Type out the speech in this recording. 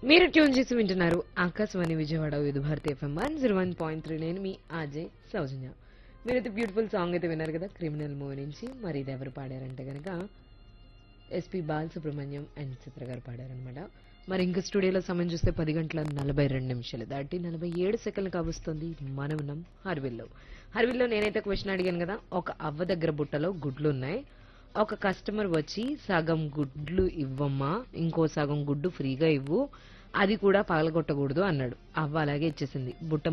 మీరు ట్యూన్ చేసి వింటున్నారు Akashvani Vijayawada Vividh Bharati FM one zero one point three నేను మీ ఆజయ్ సౌజన్య మీరైతే బ్యూటిఫుల్ సాంగ్ అయితే విన్నారు కదా క్రిమినల్ మూవీ నుంచి మరి ఇది ఎవరు పాడారంటే కనుక ఎస్పి బాలసుబ్రహ్మణ్యం అండ్ చిత్ర గారు పాడారనమాట మరి ఇంకా స్టూడియోలో సమయం చూస్తే పది గంటల నలభై రెండు నిమిషాలు దాటి నలభై ఏడు సెకండ్లు కావస్తుంది మనం ఉన్నాం హర్విల్లో హర్విల్లో నేనైతే క్వశ్చన్ అడిగాను కదా ఒక అవ్వ దగ్గర బుట్టలో గుడ్లు ఉన్నాయి ఒక కస్టమర్ వచ్చి సగం గుడ్లు ఇవ్వమ్మా ఇంకో సగం గుడ్డు ఫ్రీగా ఇవ్వు అది కూడా పగలగొట్టకూడదు అన్నాడు అవ్వ అలాగే ఇచ్చేసింది బుట్ట